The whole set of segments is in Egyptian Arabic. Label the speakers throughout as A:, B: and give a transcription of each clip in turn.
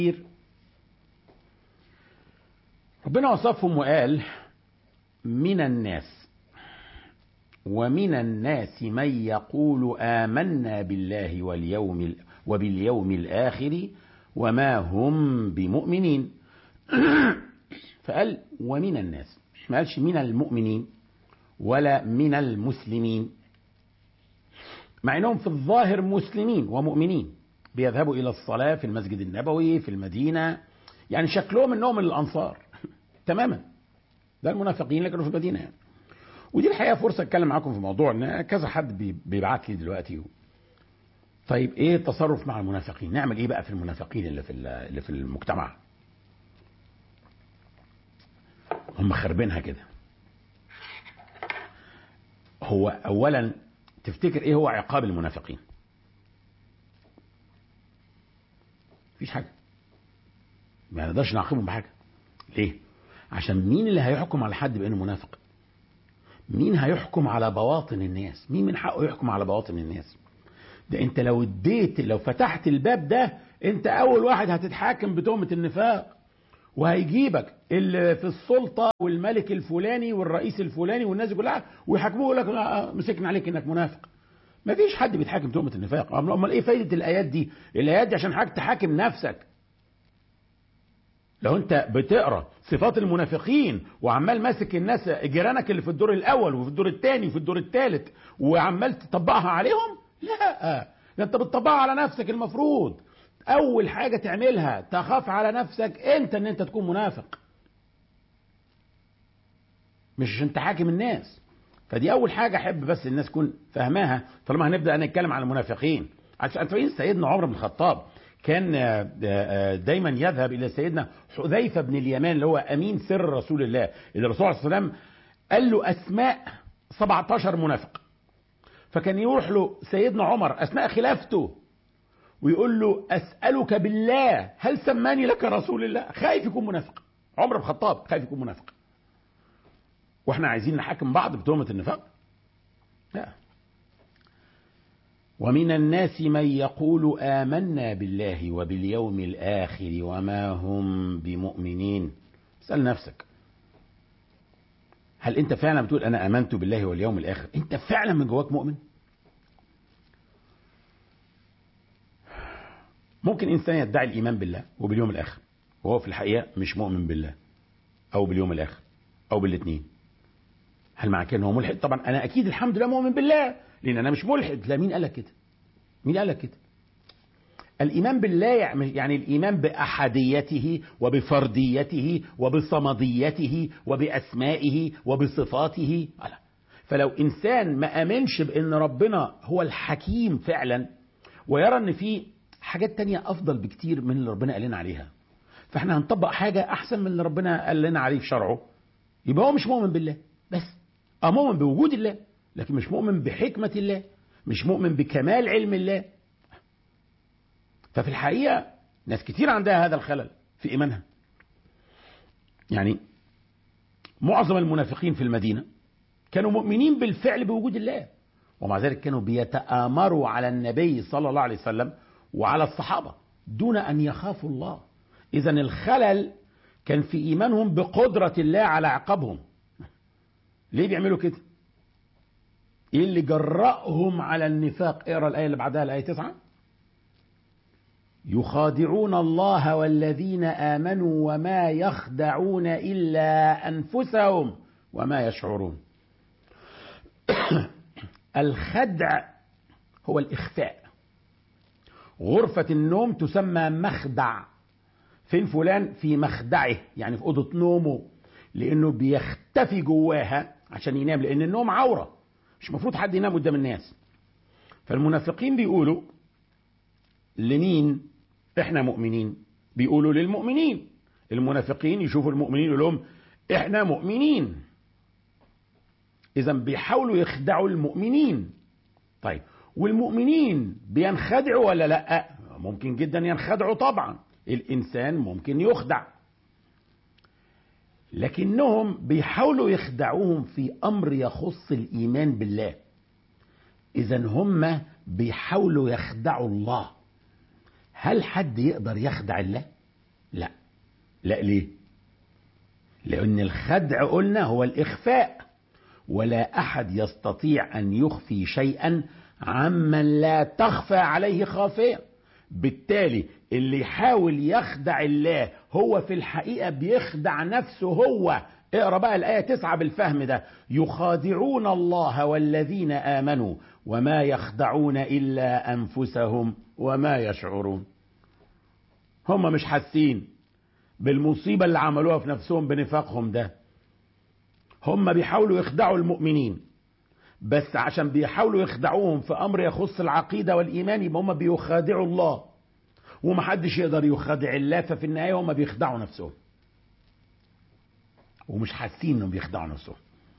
A: ربنا وصفهم وقال من الناس ومن الناس من يقول آمنا بالله واليوم وباليوم الآخر وما هم بمؤمنين فقال ومن الناس ما قالش من المؤمنين ولا من المسلمين مع انهم في الظاهر مسلمين ومؤمنين بيذهبوا الى الصلاه في المسجد النبوي في المدينه يعني شكلهم انهم من الانصار تماما ده المنافقين اللي كانوا في المدينه يعني ودي الحقيقه فرصه اتكلم معاكم في موضوع ان كذا حد بيبعت لي دلوقتي طيب ايه التصرف مع المنافقين نعمل ايه بقى في المنافقين اللي في اللي في المجتمع هم خربينها كده هو اولا تفتكر ايه هو عقاب المنافقين مفيش حاجه ما نقدرش نعاقبهم بحاجه ليه عشان مين اللي هيحكم على حد بانه منافق مين هيحكم على بواطن الناس مين من حقه يحكم على بواطن الناس ده انت لو اديت لو فتحت الباب ده انت اول واحد هتتحاكم بتهمه النفاق وهيجيبك اللي في السلطه والملك الفلاني والرئيس الفلاني والناس دي كلها ويحاكموه يقول لك مسكنا عليك انك منافق ما فيش حد بيتحاكم بتهمه النفاق امال ايه فايده الايات دي الايات دي عشان حضرتك تحاكم نفسك لو انت بتقرا صفات المنافقين وعمال ماسك الناس جيرانك اللي في الدور الاول وفي الدور الثاني وفي الدور الثالث وعمال تطبقها عليهم لا ده انت بتطبقها على نفسك المفروض اول حاجه تعملها تخاف على نفسك انت ان انت تكون منافق مش عشان تحاكم الناس فدي اول حاجه احب بس الناس تكون فاهماها طالما هنبدا نتكلم عن المنافقين عشان فاكرين سيدنا عمر بن الخطاب كان دايما يذهب الى سيدنا حذيفه بن اليمان اللي هو امين سر رسول الله اللي الرسول صلى الله عليه وسلم قال له اسماء 17 منافق فكان يروح له سيدنا عمر اثناء خلافته ويقول له اسالك بالله هل سماني لك رسول الله خايف يكون منافق عمر بن الخطاب خايف يكون منافق واحنا عايزين نحاكم بعض بتهمه النفاق لا ومن الناس من يقول آمنا بالله وباليوم الآخر وما هم بمؤمنين اسأل نفسك هل أنت فعلا بتقول أنا آمنت بالله واليوم الآخر أنت فعلا من جواك مؤمن ممكن إنسان يدعي الإيمان بالله وباليوم الآخر وهو في الحقيقة مش مؤمن بالله أو باليوم الآخر أو بالاثنين هل معنى كده هو ملحد طبعا أنا أكيد الحمد لله مؤمن بالله لأن أنا مش ملحد لا مين قال لك كده مين قال لك كده الإيمان بالله يعني الإيمان بأحديته وبفرديته وبصمديته وبأسمائه وبصفاته فلو إنسان ما أمنش بأن ربنا هو الحكيم فعلا ويرى أن في حاجات تانية أفضل بكتير من اللي ربنا قال لنا عليها فاحنا هنطبق حاجة أحسن من اللي ربنا قال لنا عليه في شرعه يبقى هو مش مؤمن بالله بس اه مؤمن بوجود الله لكن مش مؤمن بحكمة الله مش مؤمن بكمال علم الله ففي الحقيقة ناس كتير عندها هذا الخلل في إيمانها يعني معظم المنافقين في المدينة كانوا مؤمنين بالفعل بوجود الله ومع ذلك كانوا بيتآمروا على النبي صلى الله عليه وسلم وعلى الصحابة دون أن يخافوا الله إذا الخلل كان في إيمانهم بقدرة الله على عقابهم ليه بيعملوا كده ايه اللي جرأهم على النفاق اقرا الايه اللي بعدها الايه 9 يخادعون الله والذين امنوا وما يخدعون الا انفسهم وما يشعرون الخدع هو الاخفاء غرفه النوم تسمى مخدع فين فلان في مخدعه يعني في اوضه نومه لانه بيختفي جواها عشان ينام لان النوم عوره مش المفروض حد ينام قدام الناس فالمنافقين بيقولوا لمين احنا مؤمنين بيقولوا للمؤمنين المنافقين يشوفوا المؤمنين يقول لهم احنا مؤمنين اذا بيحاولوا يخدعوا المؤمنين طيب والمؤمنين بينخدعوا ولا لا ممكن جدا ينخدعوا طبعا الانسان ممكن يخدع لكنهم بيحاولوا يخدعوهم في امر يخص الايمان بالله اذا هم بيحاولوا يخدعوا الله هل حد يقدر يخدع الله لا لا ليه لأن الخدع قلنا هو الإخفاء ولا أحد يستطيع أن يخفي شيئا عمن لا تخفى عليه خافية بالتالي اللي يحاول يخدع الله هو في الحقيقة بيخدع نفسه هو اقرا بقى الآية تسعة بالفهم ده يخادعون الله والذين آمنوا وما يخدعون إلا أنفسهم وما يشعرون هم مش حاسين بالمصيبة اللي عملوها في نفسهم بنفاقهم ده هم بيحاولوا يخدعوا المؤمنين بس عشان بيحاولوا يخدعوهم في أمر يخص العقيدة والإيمان يبقى هم بيخادعوا الله ومحدش يقدر يخادع الله ففي النهاية هم بيخدعوا نفسهم ومش حاسين انهم بيخدعوا نفسهم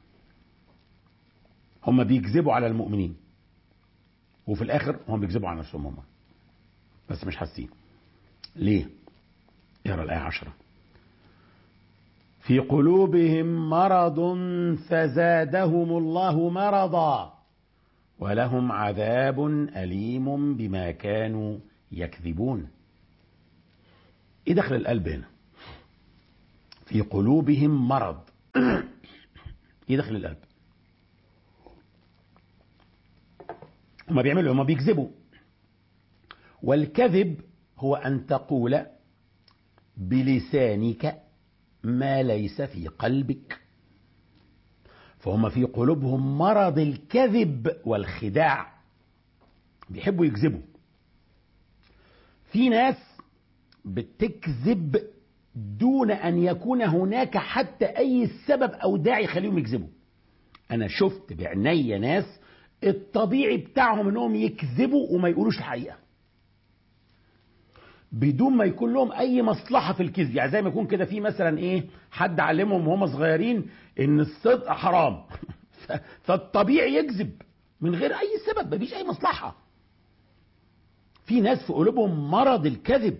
A: هم بيكذبوا على المؤمنين وفي الاخر هم بيكذبوا على نفسهم هم بس مش حاسين ليه اقرا الايه عشرة في قلوبهم مرض فزادهم الله مرضا ولهم عذاب اليم بما كانوا يكذبون ايه دخل القلب هنا في قلوبهم مرض ايه دخل القلب هما بيعملوا هما بيكذبوا والكذب هو ان تقول بلسانك ما ليس في قلبك فهم في قلوبهم مرض الكذب والخداع بيحبوا يكذبوا في ناس بتكذب دون ان يكون هناك حتى اي سبب او داعي يخليهم يكذبوا انا شفت بعيني ناس الطبيعي بتاعهم انهم يكذبوا وما يقولوش الحقيقه بدون ما يكون لهم اي مصلحه في الكذب يعني زي ما يكون كده في مثلا ايه حد علمهم وهم صغيرين ان الصدق حرام فالطبيعي يكذب من غير اي سبب مفيش اي مصلحه في ناس في قلوبهم مرض الكذب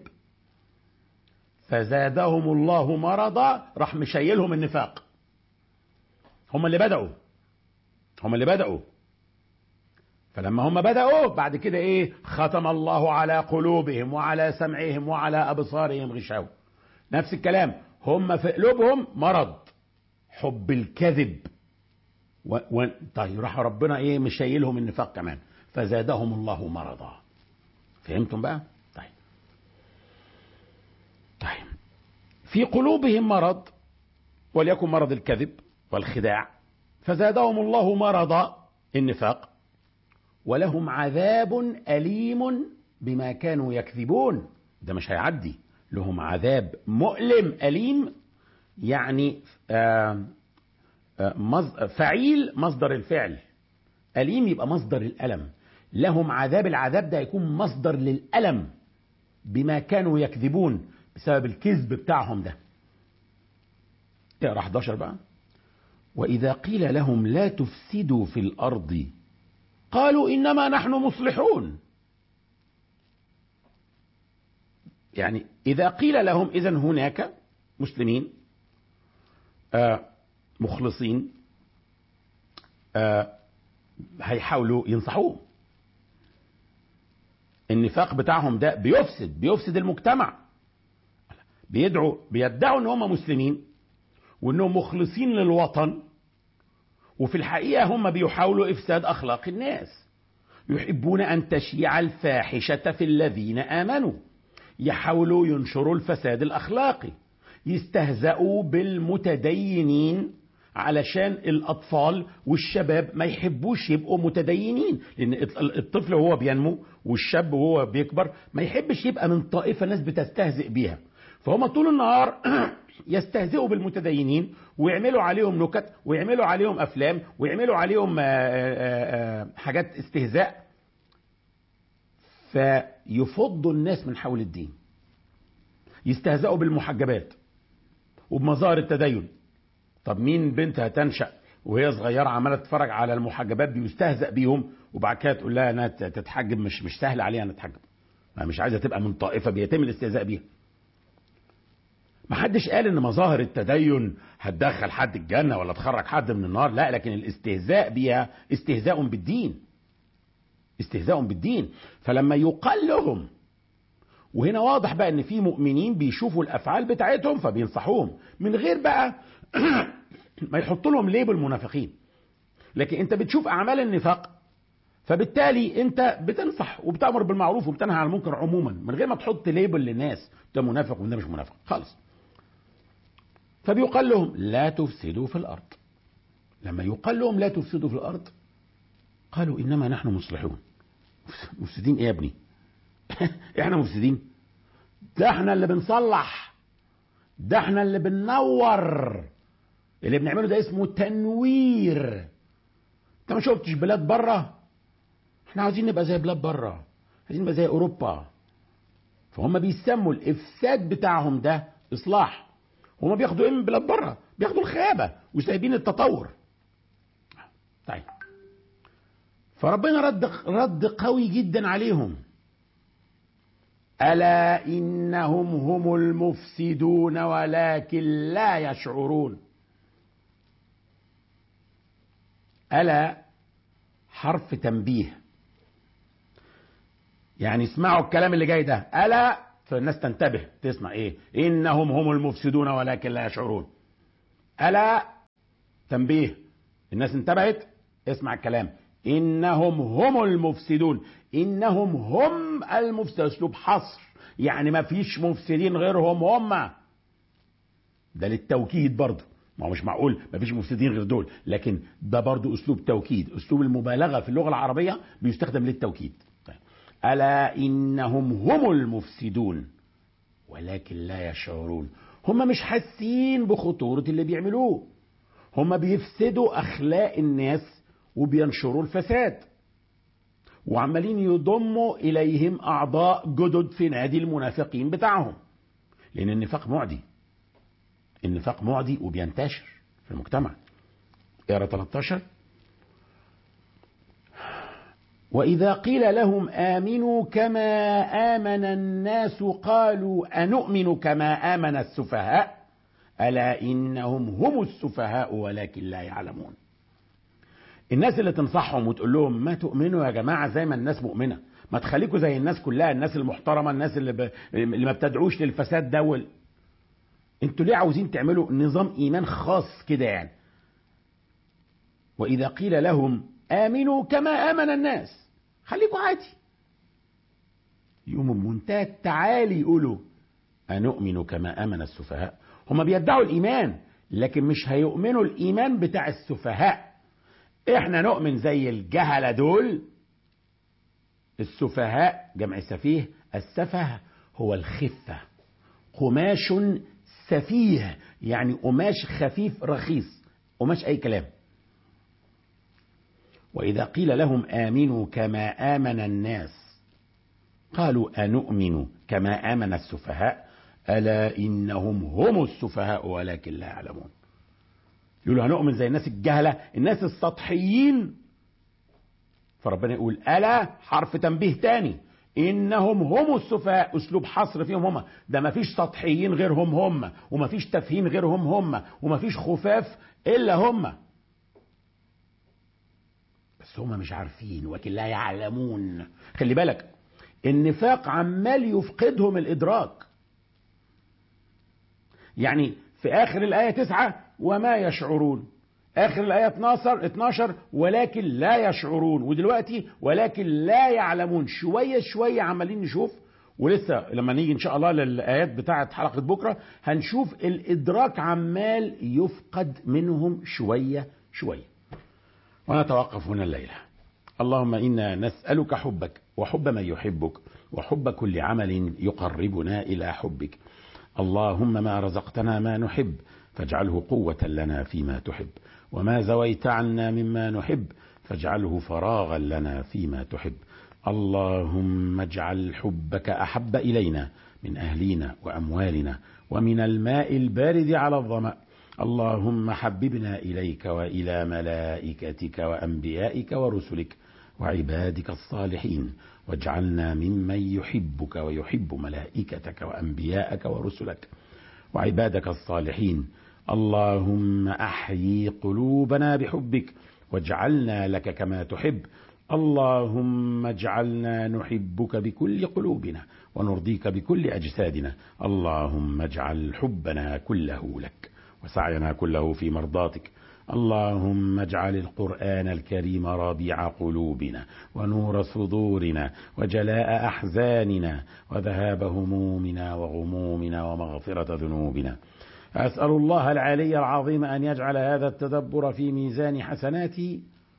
A: فزادهم الله مرضا راح مشيلهم النفاق هم اللي بدأوا هم اللي بدأوا فلما هم بدأوا بعد كده ايه ختم الله على قلوبهم وعلى سمعهم وعلى أبصارهم غشاوة نفس الكلام هم في قلوبهم مرض حب الكذب و... و... طيب راح ربنا ايه مشيلهم النفاق كمان فزادهم الله مرضا فهمتم بقى طيب طيب في قلوبهم مرض وليكن مرض الكذب والخداع فزادهم الله مرضا النفاق ولهم عذاب أليم بما كانوا يكذبون ده مش هيعدي لهم عذاب مؤلم أليم يعني آآ آآ فعيل مصدر الفعل أليم يبقى مصدر الألم لهم عذاب العذاب ده يكون مصدر للألم بما كانوا يكذبون بسبب الكذب بتاعهم ده اقرا 11 بقى وإذا قيل لهم لا تفسدوا في الأرض قالوا إنما نحن مصلحون يعني إذا قيل لهم إذا هناك مسلمين آه مخلصين آه هيحاولوا ينصحوه النفاق بتاعهم ده بيفسد بيفسد المجتمع بيدعوا بيدعوا ان هم مسلمين وانهم مخلصين للوطن وفي الحقيقة هم بيحاولوا إفساد أخلاق الناس يحبون أن تشيع الفاحشة في الذين آمنوا يحاولوا ينشروا الفساد الأخلاقي يستهزئوا بالمتدينين علشان الأطفال والشباب ما يحبوش يبقوا متدينين لأن الطفل وهو بينمو والشاب وهو بيكبر ما يحبش يبقى من طائفة ناس بتستهزئ بيها فهم طول النهار يستهزئوا بالمتدينين ويعملوا عليهم نكت ويعملوا عليهم افلام ويعملوا عليهم آآ آآ حاجات استهزاء فيفضوا الناس من حول الدين يستهزئوا بالمحجبات وبمظاهر التدين طب مين بنت هتنشأ وهي صغيرة عمالة تتفرج على المحجبات بيستهزأ بيهم وبعد كده تقول لها انها تتحجب مش مش سهل عليها انها تتحجب مش عايزة تبقى من طائفة بيتم الاستهزاء بيها ما حدش قال ان مظاهر التدين هتدخل حد الجنة ولا تخرج حد من النار لا لكن الاستهزاء بها استهزاء بالدين استهزاء بالدين فلما يقال لهم وهنا واضح بقى ان في مؤمنين بيشوفوا الافعال بتاعتهم فبينصحوهم من غير بقى ما يحط لهم ليبل منافقين لكن انت بتشوف اعمال النفاق فبالتالي انت بتنصح وبتامر بالمعروف وبتنهى عن المنكر عموما من غير ما تحط ليبل للناس ده منافق وده مش منافق خالص فبيقال لهم لا تفسدوا في الارض لما يقال لهم لا تفسدوا في الارض قالوا انما نحن مصلحون مفسدين ايه يا ابني احنا مفسدين ده احنا اللي بنصلح ده احنا اللي بننور اللي بنعمله ده اسمه تنوير انت ما شفتش بلاد بره احنا عاوزين نبقى زي بلاد بره عايزين نبقى زي اوروبا فهم بيسموا الافساد بتاعهم ده اصلاح هم بياخدوا ايه من بلاد بره بياخدوا الخيابه وسايبين التطور طيب فربنا رد رد قوي جدا عليهم الا انهم هم المفسدون ولكن لا يشعرون الا حرف تنبيه يعني اسمعوا الكلام اللي جاي ده الا فالناس تنتبه تسمع ايه انهم هم المفسدون ولكن لا يشعرون الا تنبيه الناس انتبهت اسمع الكلام انهم هم المفسدون انهم هم المفسدون اسلوب حصر يعني ما فيش مفسدين غيرهم هم ده للتوكيد برضه ما هو مش معقول ما فيش مفسدين غير دول لكن ده برضه اسلوب توكيد اسلوب المبالغه في اللغه العربيه بيستخدم للتوكيد طيب. الا انهم هم المفسدون ولكن لا يشعرون هم مش حاسين بخطوره اللي بيعملوه هم بيفسدوا اخلاق الناس وبينشروا الفساد وعمالين يضموا اليهم اعضاء جدد في نادي المنافقين بتاعهم لان النفاق معدي النفاق معدي وبينتشر في المجتمع اقرا 13 واذا قيل لهم امنوا كما امن الناس قالوا انؤمن كما امن السفهاء الا انهم هم السفهاء ولكن لا يعلمون الناس اللي تنصحهم وتقول لهم ما تؤمنوا يا جماعه زي ما الناس مؤمنه ما تخليكوا زي الناس كلها الناس المحترمه الناس اللي, ب... اللي ما بتدعوش للفساد ده وال... انتوا ليه عاوزين تعملوا نظام ايمان خاص كده يعني واذا قيل لهم امنوا كما امن الناس خليكوا عادي يوم منتهى التعالي يقولوا انؤمن كما امن السفهاء هم بيدعوا الايمان لكن مش هيؤمنوا الايمان بتاع السفهاء احنا نؤمن زي الجهله دول السفهاء جمع سفيه السفه هو الخفه قماش سفيه يعني قماش خفيف رخيص قماش اي كلام واذا قيل لهم امنوا كما امن الناس قالوا انؤمن كما امن السفهاء الا انهم هم السفهاء ولكن لا يعلمون يقولوا هنؤمن زي الناس الجهله الناس السطحيين فربنا يقول الا حرف تنبيه تاني انهم هم السفهاء اسلوب حصر فيهم هم ده ما فيش سطحيين غيرهم هم وما فيش تفهيم غيرهم هم وما فيش خفاف الا هم بس هم مش عارفين ولكن لا يعلمون خلي بالك النفاق عمال يفقدهم الادراك يعني في اخر الايه تسعة وما يشعرون اخر الايه 12 12 ولكن لا يشعرون ودلوقتي ولكن لا يعلمون شويه شويه عمالين نشوف ولسه لما نيجي ان شاء الله للايات بتاعه حلقه بكره هنشوف الادراك عمال يفقد منهم شويه شويه ونتوقف هنا الليله اللهم انا نسالك حبك وحب من يحبك وحب كل عمل يقربنا الى حبك اللهم ما رزقتنا ما نحب فاجعله قوه لنا فيما تحب وما زويت عنا مما نحب فاجعله فراغا لنا فيما تحب اللهم اجعل حبك احب الينا من اهلينا واموالنا ومن الماء البارد على الظما اللهم حببنا اليك والى ملائكتك وانبيائك ورسلك وعبادك الصالحين واجعلنا ممن يحبك ويحب ملائكتك وانبياءك ورسلك وعبادك الصالحين اللهم احيي قلوبنا بحبك واجعلنا لك كما تحب اللهم اجعلنا نحبك بكل قلوبنا ونرضيك بكل أجسادنا اللهم اجعل حبنا كله لك وسعينا كله في مرضاتك اللهم اجعل القرآن الكريم ربيع قلوبنا ونور صدورنا وجلاء أحزاننا وذهاب همومنا وغمومنا ومغفرة ذنوبنا أسأل الله العلي العظيم أن يجعل هذا التدبر في ميزان حسناتي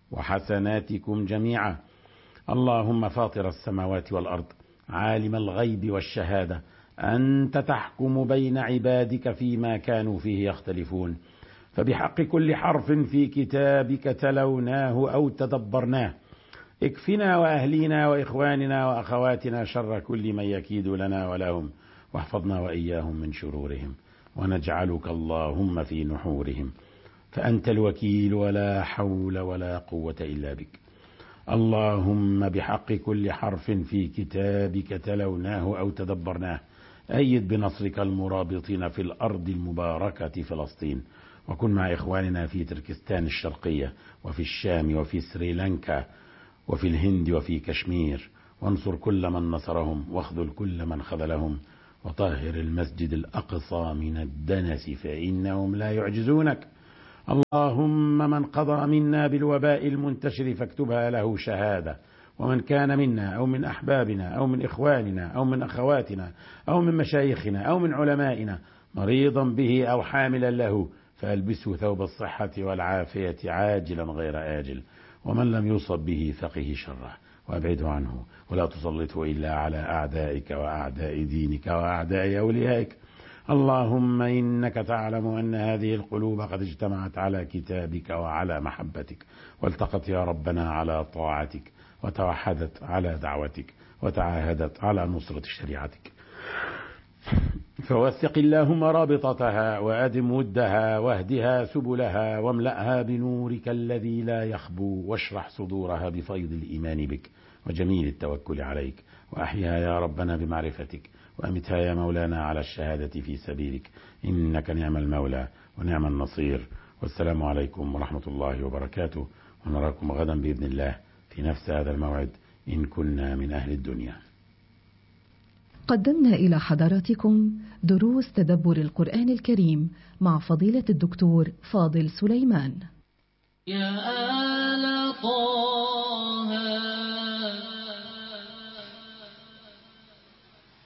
A: وحسناتكم جميعا اللهم فاطر السماوات والأرض عالم الغيب والشهادة أنت تحكم بين عبادك فيما كانوا فيه يختلفون فبحق كل حرف في كتابك تلوناه أو تدبرناه اكفنا وأهلينا وإخواننا وأخواتنا شر كل من يكيد لنا ولهم واحفظنا وإياهم من شرورهم ونجعلك اللهم في نحورهم فأنت الوكيل ولا حول ولا قوة إلا بك اللهم بحق كل حرف في كتابك تلوناه أو تدبرناه أيد بنصرك المرابطين في الأرض المباركة فلسطين وكن مع إخواننا في تركستان الشرقية وفي الشام وفي سريلانكا وفي الهند وفي كشمير وانصر كل من نصرهم واخذل كل من خذلهم وطهر المسجد الأقصى من الدنس فإنهم لا يعجزونك اللهم من قضى منا بالوباء المنتشر فاكتبها له شهادة ومن كان منا أو من أحبابنا أو من إخواننا أو من أخواتنا أو من مشايخنا أو من علمائنا مريضا به أو حاملا له فألبسه ثوب الصحة والعافية عاجلا غير آجل ومن لم يصب به فقه شره وابعده عنه ولا تسلطه إلا على أعدائك وأعداء دينك وأعداء أوليائك اللهم إنك تعلم أن هذه القلوب قد اجتمعت على كتابك وعلى محبتك والتقت يا ربنا على طاعتك وتوحدت على دعوتك وتعاهدت على نصرة شريعتك فوثق اللهم رابطتها وأدم ودها واهدها سبلها واملأها بنورك الذي لا يخبو واشرح صدورها بفيض الإيمان بك وجميل التوكل عليك وأحيها يا ربنا بمعرفتك وأمتها يا مولانا على الشهادة في سبيلك إنك نعم المولى ونعم النصير والسلام عليكم ورحمة الله وبركاته ونراكم غدا بإذن الله في نفس هذا الموعد إن كنا من أهل الدنيا
B: قدمنا إلى حضراتكم دروس تدبر القرآن الكريم مع فضيلة الدكتور فاضل سليمان
C: يا آل طه